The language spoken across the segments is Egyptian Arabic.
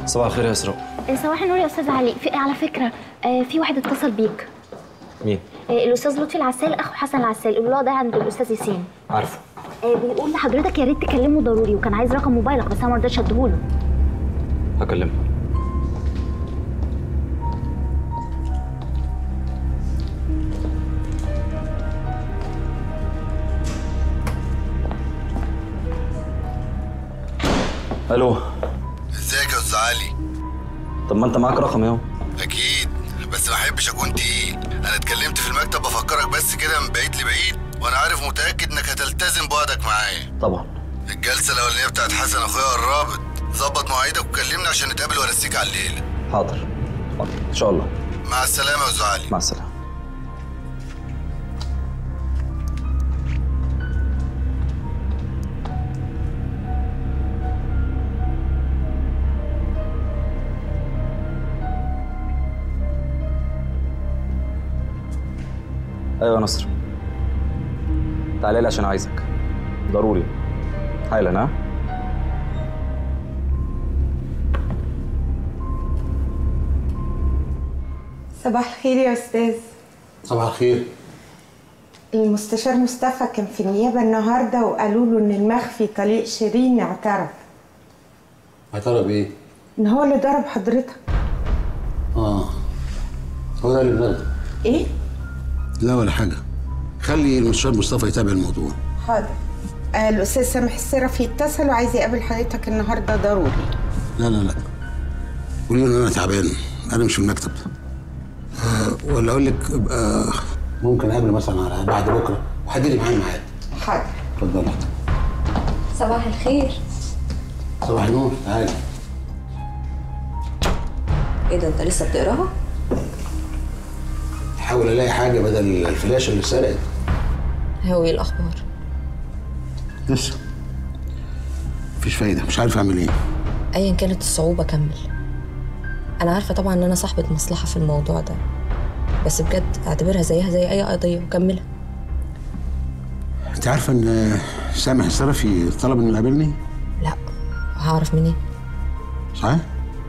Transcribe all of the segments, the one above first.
صباح الخير يا اسراء صباح النور يا استاذ علي في على فكره آه، في واحد اتصل بيك مين آه، الاستاذ لطفي العسال اخو حسن العسال اللي هو ده عند الاستاذ ياسين عارفه آه، بيقول لحضرتك يا ريت تكلمه ضروري وكان عايز رقم موبايلك بس انا ما رضيتش اديهوله هكلمه الو ازيك يا استاذ علي طب ما انت معاك رقم اهو اكيد بس ما احبش اكون تقيل انا اتكلمت في المكتب بفكرك بس كده من بعيد لبعيد وانا عارف متاكد انك هتلتزم بوعدك معايا طبعا الجلسه الاولانيه بتاعت حسن اخويا قربت ظبط مواعيدك وكلمني عشان نتقابل وارسيك على الليله حاضر حاضر ان شاء الله مع السلامه يا استاذ علي مع السلامه ايوه يا نصر تعالى لي عشان عايزك ضروري حالا ها صباح الخير يا استاذ صباح الخير المستشار مصطفى كان في النيابه النهارده وقالوا له ان المخفي طليق شيرين اعترف اعترف بايه؟ ان هو اللي ضرب حضرتك اه هو ده اللي بناخده ايه لا ولا حاجه خلي المستشار مصطفى يتابع الموضوع حاضر آه الاستاذ سامح السرفي اتصل وعايز يقابل حضرتك النهارده ضروري لا لا لا قولي له ان انا تعبان انا مش في المكتب آه ولا اقول لك ابقى ممكن اقابله مثلا على بعد بكره وحددي معايا ميعاد حاضر اتفضلي صباح الخير صباح النور تعالي ايه ده انت لسه بتقراها احاول الاقي حاجه بدل الفلاشه اللي اتسرقت هو ايه الاخبار لسه مفيش فايده مش عارف اعمل ايه ايا كانت الصعوبه كمل انا عارفه طبعا ان انا صاحبه مصلحه في الموضوع ده بس بجد اعتبرها زيها زي اي قضيه وكملها انت عارفه ان سامح السرفي طلب انه يقابلني لا هعرف منين صحيح؟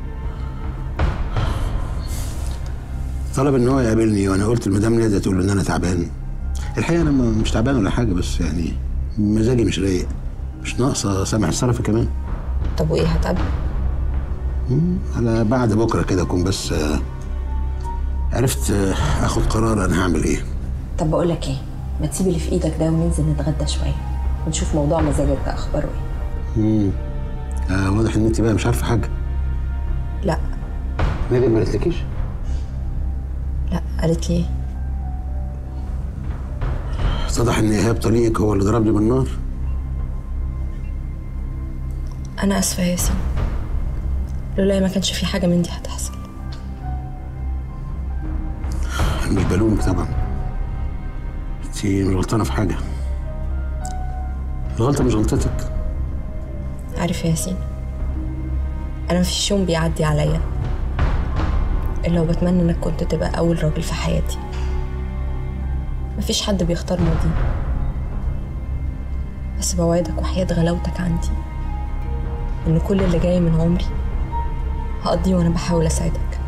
طلب ان هو يقابلني وانا قلت لمدام ناديه تقول له ان انا تعبان الحقيقه انا م- مش تعبان ولا حاجه بس يعني مزاجي مش رايق مش ناقصه سامح السرفي كمان طب وايه هتقابل على بعد بكره كده اكون بس آه، عرفت آه، اخد قرار انا هعمل ايه طب بقول لك ايه ما تسيب اللي في ايدك ده وننزل نتغدى شويه ونشوف موضوع مزاجك ده اخباره ايه مم. آه واضح ان انت بقى مش عارفه حاجه لا ناديه ما قالتلكيش لا قالت لي ايه اتضح ان ايهاب طليقك هو اللي ضربني بالنار انا اسفه يا ياسين لولا ما كانش في حاجه من دي هتحصل انا مش بلومك طبعا انت مش غلطانه في حاجه الغلطه مش غلطتك عارف يا ياسين انا مفيش يوم بيعدي عليا الا وبتمنى انك كنت تبقى اول راجل في حياتي مفيش حد بيختار ماضي بس بوعدك وحياة غلاوتك عندي ان كل اللي جاي من عمري هقضيه وانا بحاول اساعدك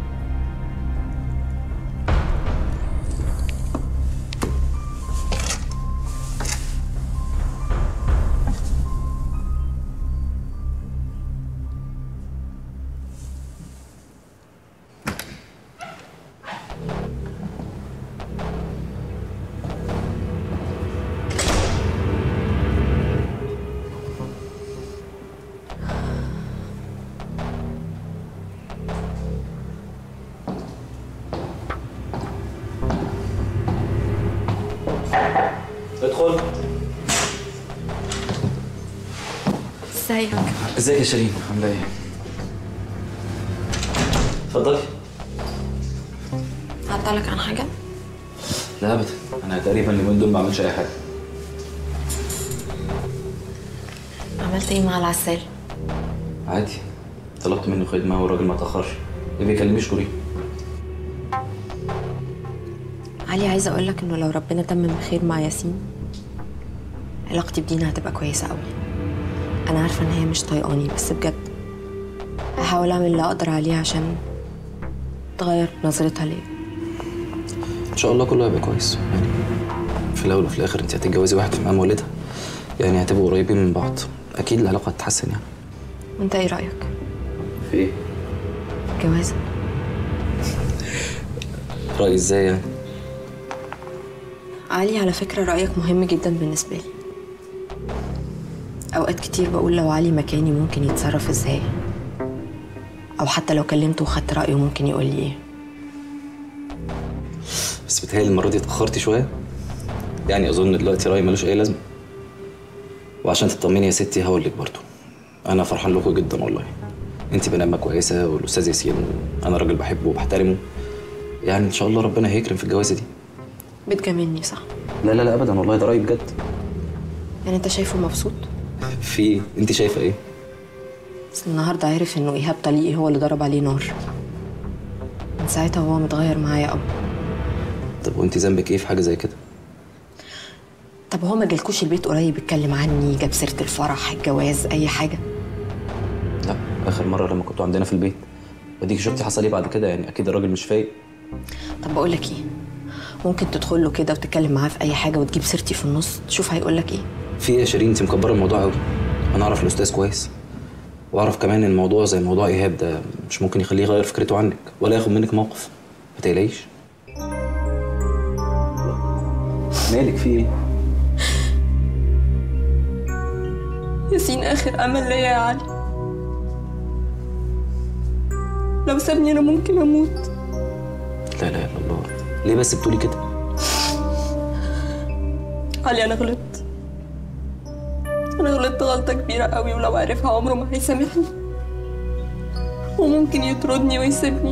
ادخل ازيك ازيك يا شيرين عامله ايه اتفضلي هعطلك عن حاجه لا ابدا انا تقريبا اليومين دول ما بعملش اي حاجه عملت ايه مع العسال عادي طلبت منه خدمه والراجل ما تاخرش ما بيكلمنيش كوري علي عايزه اقول لك انه لو ربنا تمم الخير مع ياسين علاقتي بدينا هتبقى كويسه قوي انا عارفه ان هي مش طايقاني بس بجد هحاول اعمل اللي اقدر عليه عشان تغير نظرتها ليا ان شاء الله كله هيبقى كويس يعني في الاول وفي الاخر انت هتتجوزي واحد في مقام والدها يعني هتبقوا قريبين من بعض اكيد العلاقه هتتحسن يعني وانت ايه رايك في ايه جواز رايي ازاي يعني علي على فكره رايك مهم جدا بالنسبه لي اوقات كتير بقول لو علي مكاني ممكن يتصرف ازاي او حتى لو كلمته وخدت رايه ممكن يقول لي ايه بس بتهيألي المره دي اتاخرتي شويه يعني اظن دلوقتي رايي ملوش اي لازمه وعشان تطمني يا ستي هقول لك برضه انا فرحان لكم جدا والله انت بني ادمه كويسه والاستاذ ياسين انا راجل بحبه وبحترمه يعني ان شاء الله ربنا هيكرم في الجوازه دي بتجاملني صح لا لا لا ابدا والله ده رايي بجد يعني انت شايفه مبسوط في إيه؟ انت شايفه ايه بس النهارده عرف انه ايهاب طليقي هو اللي ضرب عليه نار من ساعتها وهو متغير معايا قوي طب وانت ذنبك ايه في حاجه زي كده طب هو ما جالكوش البيت قريب يتكلم عني جاب سيره الفرح الجواز اي حاجه لا اخر مره لما كنتوا عندنا في البيت وديك شفتي حصل ايه بعد كده يعني اكيد الراجل مش فايق طب بقول لك ايه ممكن تدخل له كده وتتكلم معاه في اي حاجه وتجيب سيرتي في النص تشوف هيقول لك ايه في ايه يا شيرين انت مكبره الموضوع قوي انا اعرف الاستاذ كويس واعرف كمان ان الموضوع زي موضوع ايهاب ده مش ممكن يخليه يغير فكرته عنك ولا ياخد منك موقف ما تقلقيش مالك في ايه ياسين اخر امل ليا يا علي لو سابني انا ممكن اموت لا لا الا الله ليه بس بتقولي كده علي انا غلطت انا غلطت غلطه كبيره قوي ولو عرفها عمره ما هيسامحني وممكن يطردني ويسيبني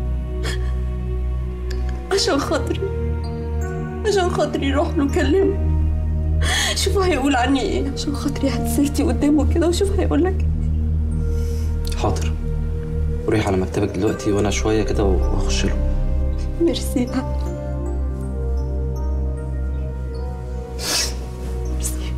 عشان خاطري عشان خاطري روح له كلمه شوف هيقول عني ايه عشان خاطري هات سيرتي قدامه كده وشوف هيقول لك حاضر روحي على مكتبك دلوقتي وانا شويه كده واخش له ميرسي يا علي. ميرسي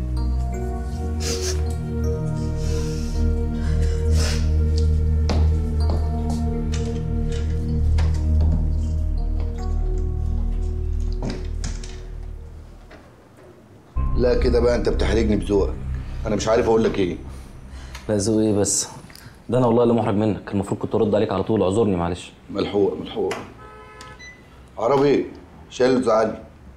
لا كده بقى انت بتحرجني بذوقك انا مش عارف اقول لك ايه لا ذوق ايه بس ده انا والله اللي محرج منك المفروض كنت ارد عليك على طول اعذرني معلش ملحوق ملحوق عربي شال زعلي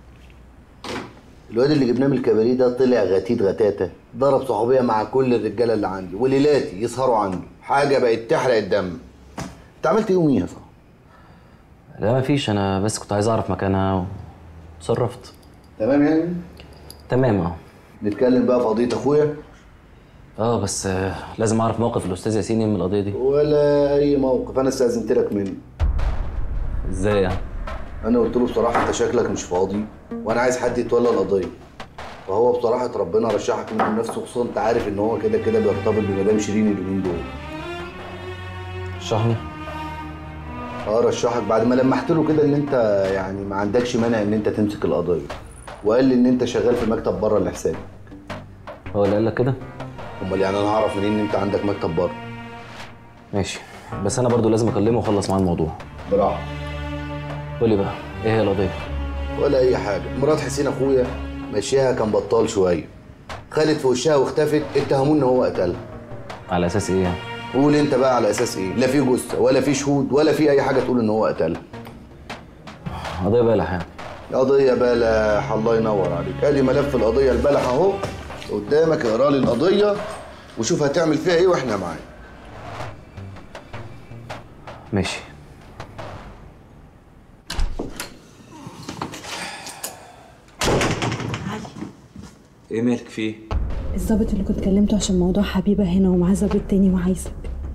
الواد اللي جبناه من الكباريه ده طلع غتيت غتاتة ضرب صحوبية مع كل الرجالة اللي عندي وليلاتي يسهروا عنده حاجه بقت تحرق الدم انت عملت ايه يوميها صح؟ لا ما فيش انا بس كنت عايز اعرف مكانها وتصرفت تمام يعني؟ تمام اه نتكلم بقى في قضية اخويا اه بس آه، لازم اعرف موقف الاستاذ ياسين إيه من القضيه دي ولا اي موقف انا استأذنت لك منه ازاي يعني انا قلت له بصراحة انت شكلك مش فاضي وانا عايز حد يتولى القضية فهو بصراحة ربنا رشحك من نفسه خصوصا انت عارف ان هو كده كده بيرتبط بمدام شيرين اليومين دول شرحني اه رشحك بعد ما لمحت له كده ان انت يعني ما عندكش مانع ان انت تمسك القضيه وقال لي ان انت شغال في مكتب بره لحسابي هو اللي قال لك كده امال يعني انا هعرف منين ان انت عندك مكتب بره ماشي بس انا برضو لازم اكلمه واخلص معاه الموضوع براحه قول لي بقى ايه هي القضيه ولا اي حاجه مرات حسين اخويا مشيها كان بطال شويه خدت في وشها واختفت اتهموه ان هو قتلها على اساس ايه يعني قول انت بقى على اساس ايه لا في جثه ولا في شهود ولا في اي حاجه تقول ان هو قتلها قضيه بلح يعني قضيه بلح الله ينور عليك ادي ملف القضيه البلح اهو قدامك اقرا لي القضيه وشوف هتعمل فيها ايه واحنا معاك ماشي ايه مالك في ايه الظابط اللي كنت كلمته عشان موضوع حبيبة هنا ومعاه ظابط تاني وعايزك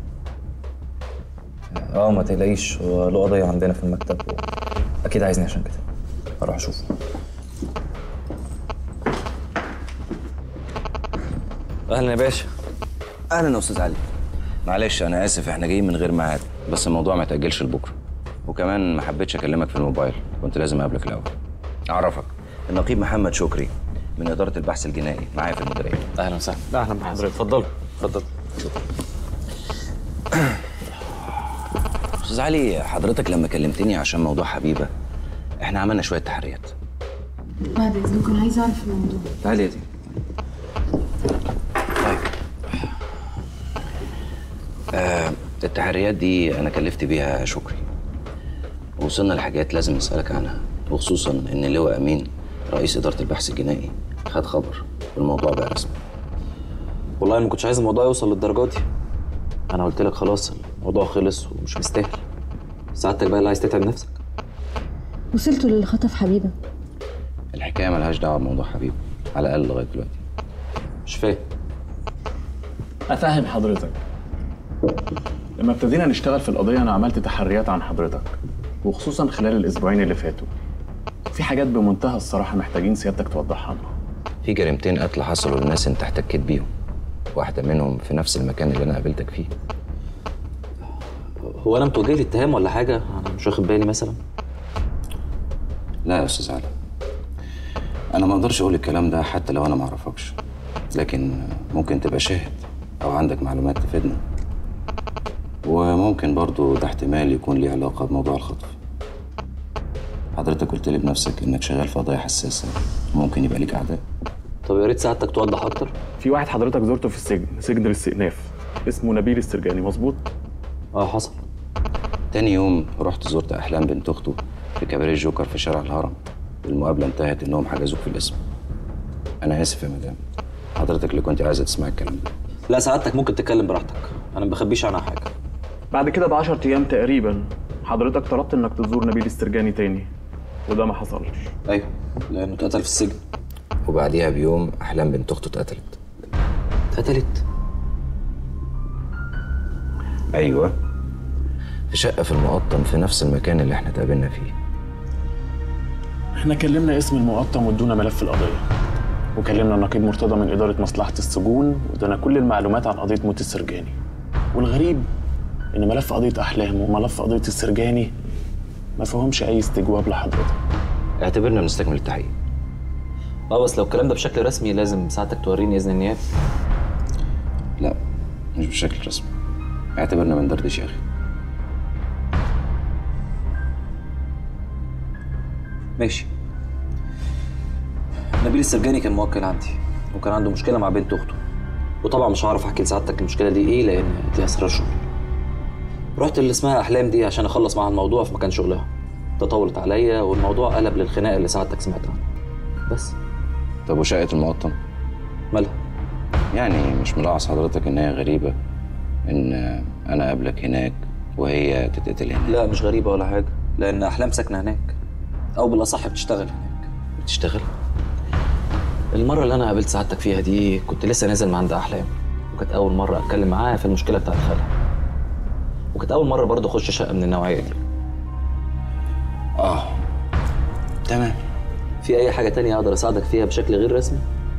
اه ما تقلقيش هو له قضيه عندنا في المكتب اكيد عايزني عشان كده اروح اشوفه اهلا يا باشا اهلا يا استاذ علي معلش انا اسف احنا جايين من غير ميعاد بس الموضوع ما يتاجلش لبكره وكمان ما حبيتش اكلمك في الموبايل كنت لازم اقابلك الاول اعرفك النقيب محمد شكري من اداره البحث الجنائي معايا في المديريه اهلا وسهلا اهلا بحضرتك اتفضلوا اتفضل استاذ علي حضرتك لما كلمتني عشان موضوع حبيبه احنا عملنا شويه تحريات بعد اذنكم انا عايزه اعرف الموضوع تعالي يا دي طيب آه التحريات دي انا كلفت بيها شكري وصلنا لحاجات لازم اسالك عنها وخصوصا ان اللواء امين رئيس اداره البحث الجنائي خد خبر والموضوع بقى رسمي والله انا ما كنتش عايز الموضوع يوصل للدرجه دي انا قلت لك خلاص الموضوع خلص ومش مستاهل سعادتك بقى اللي عايز تتعب نفسك وصلتوا للي خطف حبيبه الحكايه ملهاش دعوه بموضوع حبيبي على الاقل لغايه دلوقتي مش فاهم افهم حضرتك لما ابتدينا نشتغل في القضيه انا عملت تحريات عن حضرتك وخصوصا خلال الاسبوعين اللي فاتوا في حاجات بمنتهى الصراحه محتاجين سيادتك توضحها لنا في جريمتين قتل حصلوا للناس انت احتكيت بيهم واحده منهم في نفس المكان اللي انا قابلتك فيه هو انا متوجه لي اتهام ولا حاجه انا مش واخد بالي مثلا لا يا استاذ علي انا ما اقدرش اقول الكلام ده حتى لو انا ما اعرفكش لكن ممكن تبقى شاهد او عندك معلومات تفيدنا وممكن برضو ده احتمال يكون ليه علاقه بموضوع الخطف حضرتك قلت لي بنفسك انك شغال في قضايا حساسه ممكن يبقى ليك اعداء طب يا ريت سعادتك توضح اكتر في واحد حضرتك زرته في السجن سجن الاستئناف اسمه نبيل السرجاني مظبوط اه حصل تاني يوم رحت زرت احلام بنت اخته في كباريه الجوكر في شارع الهرم المقابله انتهت انهم حجزوك في الاسم انا اسف يا مدام حضرتك اللي كنت عايزه تسمع الكلام ده لا سعادتك ممكن تتكلم براحتك انا ما بخبيش عنها حاجه بعد كده ب 10 ايام تقريبا حضرتك طلبت انك تزور نبيل السرجاني تاني وده ما حصلش ايوه لانه اتقتل في السجن وبعديها بيوم احلام بنت اخته اتقتلت اتقتلت ايوه في شقه في المقطم في نفس المكان اللي احنا اتقابلنا فيه احنا كلمنا اسم المقطم وادونا ملف القضيه وكلمنا النقيب مرتضى من اداره مصلحه السجون وادانا كل المعلومات عن قضيه موت السرجاني والغريب ان ملف قضيه احلام وملف قضيه السرجاني ما فيهمش اي استجواب لحضرتك اعتبرنا بنستكمل التحقيق اه بس لو الكلام ده بشكل رسمي لازم ساعتك توريني اذن النيابه لا مش بشكل رسمي اعتبرنا بندردش يا اخي ماشي نبيل السرجاني كان موكل عندي وكان عنده مشكله مع بنت اخته وطبعا مش هعرف احكي لسعادتك المشكله دي ايه لان دي اسرار شغل رحت اللي اسمها احلام دي عشان اخلص معاها الموضوع في مكان شغلها تطولت عليا والموضوع قلب للخناقه اللي سعادتك سمعت عنها بس طب وشقه المقطم مالها يعني مش ملاحظ حضرتك ان هي غريبه ان انا اقابلك هناك وهي تتقتل هناك لا مش غريبه ولا حاجه لان احلام ساكنه هناك او بالاصح بتشتغل هناك بتشتغل المره اللي انا قابلت سعادتك فيها دي كنت لسه نازل من عند احلام وكانت اول مره اتكلم معاها في المشكله بتاعت خالها وكانت اول مره برضه اخش شقه من النوعيه دي اه تمام في اي حاجه تانية اقدر اساعدك فيها بشكل غير رسمي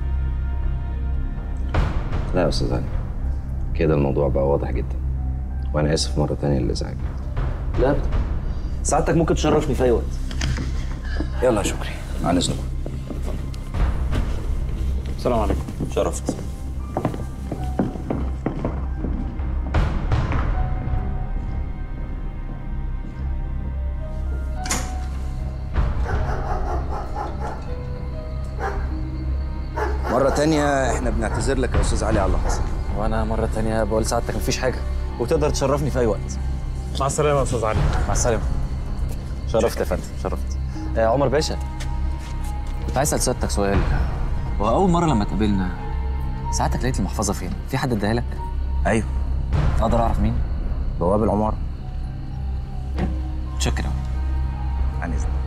لا يا استاذ علي كده الموضوع بقى واضح جدا وانا اسف مره تانية للازعاج لا ابدا سعادتك ممكن تشرفني في اي وقت يلا يا شكري عن اذنكم السلام عليكم شرفت مرة تانية احنا بنعتذر لك يا استاذ علي على اللي حصل وانا مره تانية بقول سعادتك مفيش حاجه وتقدر تشرفني في اي وقت مع السلامه يا استاذ علي مع السلامه شرفت يا فندم شرفت آه عمر باشا كنت عايز اسال سيادتك سؤال هو اول مره لما اتقابلنا ساعتك لقيت المحفظه فين في حد اداها لك ايوه اقدر اعرف مين بواب العمارة شكرا عن اذنك